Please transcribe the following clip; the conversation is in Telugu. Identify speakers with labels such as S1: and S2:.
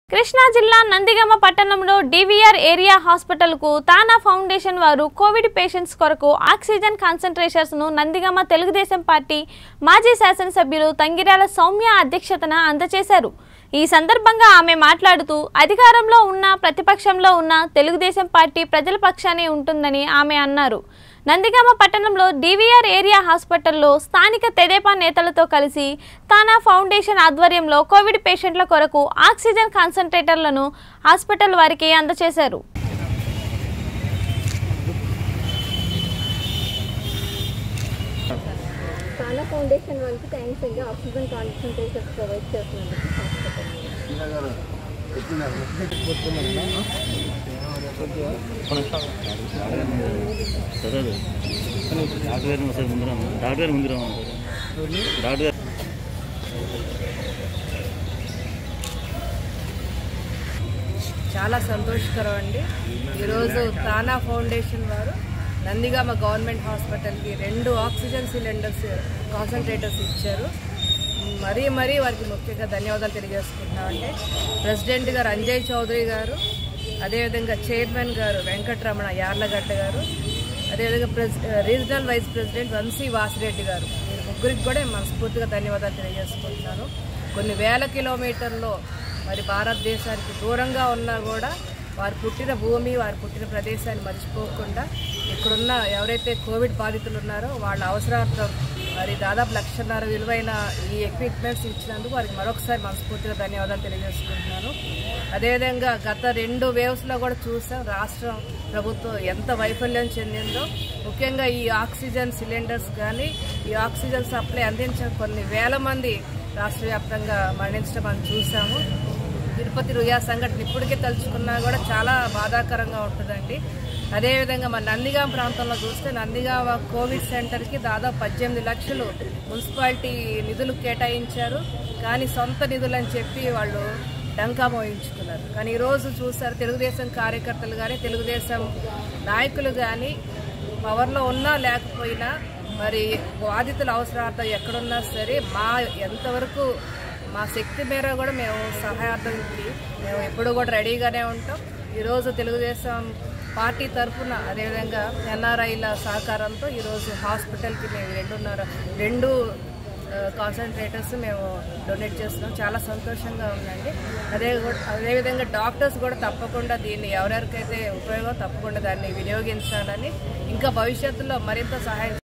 S1: కృష్ణా జిల్లా నందిగామ పట్టణంలో డివిఆర్ ఏరియా హాస్పిటల్కు తానా ఫౌండేషన్ వారు కోవిడ్ పేషెంట్స్ కొరకు ఆక్సిజన్ కాన్సన్ట్రేషర్స్ ను నందిగామ తెలుగుదేశం పార్టీ మాజీ శాసనసభ్యులు తంగిరాల సౌమ్య అధ్యక్షతన అందజేశారు ఈ సందర్భంగా ఆమె మాట్లాడుతూ అధికారంలో ఉన్న ప్రతిపక్షంలో ఉన్న తెలుగుదేశం పార్టీ ప్రజల పక్షానే ఉంటుందని ఆమె అన్నారు నందిగామ పట్టణంలో డివిఆర్ ఏరియా హాస్పిటల్లో స్థానిక తెదేపా నేతలతో కలిసి తానా ఫౌండేషన్ ఆధ్వర్యంలో కోవిడ్ పేషెంట్ల కొరకు ఆక్సిజన్ కాన్సన్ట్రేటర్లను హాస్పిటల్ వారికి అందజేశారు
S2: తానా ఫౌండేషన్ వాళ్ళకి థ్యాంక్స్ అండి ఆక్సిజన్ కాన్సన్ట్రేషన్స్ ప్రొవైడ్ చేస్తున్నందుకు హాస్పిటల్
S3: సరే డాక్టర్ గారిని ఒకసారి ముందు రాము డాక్టర్ గారు ముందు రాము డాక్టర్ గారు
S4: చాలా సంతోషకరం అండి ఈరోజు తానా ఫౌండేషన్ వారు నందిగామ గవర్నమెంట్ హాస్పిటల్కి రెండు ఆక్సిజన్ సిలిండర్స్ కాన్సన్ట్రేటర్స్ ఇచ్చారు మరీ మరీ వారికి ముఖ్యంగా ధన్యవాదాలు తెలియజేసుకుంటున్నామండి ప్రెసిడెంట్ గారు అంజయ్ చౌదరి గారు అదేవిధంగా చైర్మన్ గారు వెంకటరమణ యార్లగడ్డ గారు అదేవిధంగా press regional vice president Vamsi Vasireddy గారు వీరి ముగ్గురికి కూడా మనస్ఫూర్తిగా ధన్యవాదాలు తెలియజేసుకుంటున్నాను కొన్ని వేల కిలోమీటర్లో మరి భారతదేశానికి దూరంగా ఉన్నా కూడా వారు పుట్టిన భూమి వారు పుట్టిన ప్రదేశాన్ని మర్చిపోకుండా ఇక్కడున్న ఎవరైతే కోవిడ్ బాధితులు ఉన్నారో వాళ్ళ అవసరార్థం మరి దాదాపు లక్షన్నర విలువైన ఈ ఎక్విప్మెంట్స్ ఇచ్చినందుకు వారికి మరొకసారి మనస్ఫూర్తిగా ధన్యవాదాలు తెలియజేసుకుంటున్నాను అదేవిధంగా గత రెండు వేవ్స్లో కూడా చూసాం రాష్ట్రం ప్రభుత్వం ఎంత వైఫల్యం చెందిందో ముఖ్యంగా ఈ ఆక్సిజన్ సిలిండర్స్ కానీ ఈ ఆక్సిజన్ సప్లై అందించిన కొన్ని వేల మంది రాష్ట్ర వ్యాప్తంగా మరణించడం మనం చూసాము తిరుపతి రుయా సంఘటన ఇప్పటికే తలుచుకున్నా కూడా చాలా బాధాకరంగా ఉంటుందండి అదేవిధంగా మన నందిగాం ప్రాంతంలో చూస్తే నందిగామ కోవిడ్ సెంటర్కి దాదాపు పద్దెనిమిది లక్షలు మున్సిపాలిటీ నిధులు కేటాయించారు కానీ సొంత నిధులు అని చెప్పి వాళ్ళు డంకా మోయించుకున్నారు కానీ ఈరోజు చూస్తారు తెలుగుదేశం కార్యకర్తలు కానీ తెలుగుదేశం నాయకులు కానీ పవర్లో ఉన్నా లేకపోయినా మరి బాధితుల అవసరార్థం ఎక్కడున్నా సరే మా ఎంతవరకు మా శక్తి మేర కూడా మేము సహాయార్థంకి మేము ఎప్పుడు కూడా రెడీగానే ఉంటాం ఈరోజు తెలుగుదేశం పార్టీ తరఫున అదేవిధంగా ఎన్ఆర్ఐల సహకారంతో ఈరోజు హాస్పిటల్కి మేము రెండున్నర రెండు కాన్సన్ట్రేటర్స్ మేము డొనేట్ చేస్తున్నాం చాలా సంతోషంగా ఉందండి అదే కూడా- అదేవిధంగా డాక్టర్స్ కూడా తప్పకుండా దీన్ని ఎవరెవరికైతే ఉపయోగం తప్పకుండా దాన్ని వినియోగించాలని ఇంకా భవిష్యత్తులో మరింత సహాయం